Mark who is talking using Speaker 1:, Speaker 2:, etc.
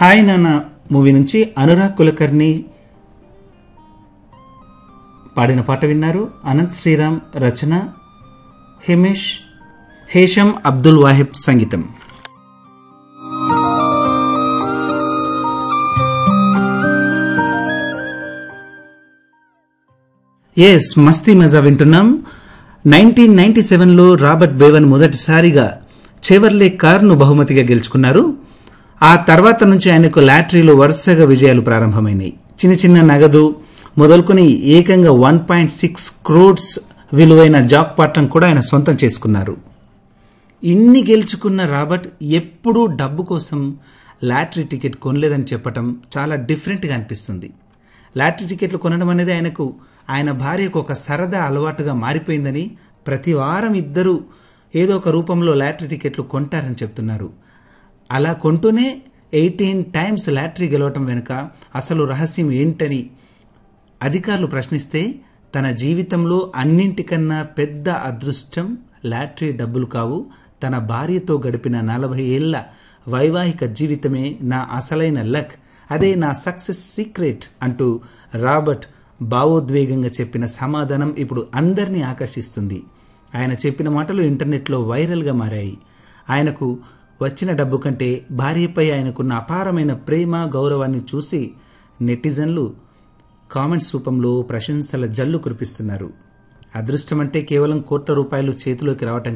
Speaker 1: hi నాన్న movie నుంచి అనురాగ్ కులకర్ణి పాడిన పాట విన్నారు అనంత్ శ్రీరామ్ రచన హిమేష్ హేషం అబ్దుల్ వాహిబ్ సంగీతం ఎస్ మస్తీ మజా వింటున్నాం నైన్టీన్ నైన్టీ సెవెన్లో రాబర్ట్ బేవన్ మొదటిసారిగా చెవర్లే కార్ను బహుమతిగా గెలుచుకున్నారు ఆ తర్వాత నుంచి ఆయనకు లాటరీలో వరుసగా విజయాలు ప్రారంభమైనాయి చిన్న చిన్న నగదు మొదలుకొని ఏకంగా వన్ పాయింట్ సిక్స్ క్రోడ్స్ విలువైన జాక్ పాటం కూడా ఆయన సొంతం చేసుకున్నారు ఇన్ని గెలుచుకున్న రాబర్ట్ ఎప్పుడూ డబ్బు కోసం లాటరీ టికెట్ కొనలేదని చెప్పటం చాలా డిఫరెంట్గా అనిపిస్తుంది లాటరీ టికెట్లు కొనడం అనేది ఆయనకు ఆయన భార్యకు ఒక సరదా అలవాటుగా మారిపోయిందని ప్రతి వారం ఇద్దరు ఏదో ఒక రూపంలో లాటరీ టికెట్లు కొంటారని చెప్తున్నారు అలా కొంటూనే ఎయిటీన్ టైమ్స్ లాటరీ గెలవటం వెనుక అసలు రహస్యం ఏంటని అధికారులు ప్రశ్నిస్తే తన జీవితంలో అన్నింటికన్నా పెద్ద అదృష్టం లాటరీ డబ్బులు కావు తన భార్యతో గడిపిన నలభై ఏళ్ల వైవాహిక జీవితమే నా అసలైన లక్ అదే నా సక్సెస్ సీక్రెట్ అంటూ రాబర్ట్ భావోద్వేగంగా చెప్పిన సమాధానం ఇప్పుడు అందరినీ ఆకర్షిస్తుంది ఆయన చెప్పిన మాటలు ఇంటర్నెట్లో వైరల్గా మారాయి ఆయనకు వచ్చిన డబ్బు కంటే భార్యపై ఆయనకున్న అపారమైన ప్రేమ గౌరవాన్ని చూసి నెటిజన్లు కామెంట్స్ రూపంలో ప్రశంసల జల్లు కురిపిస్తున్నారు అదృష్టం అంటే కేవలం కోట్ల రూపాయలు చేతిలోకి రావటం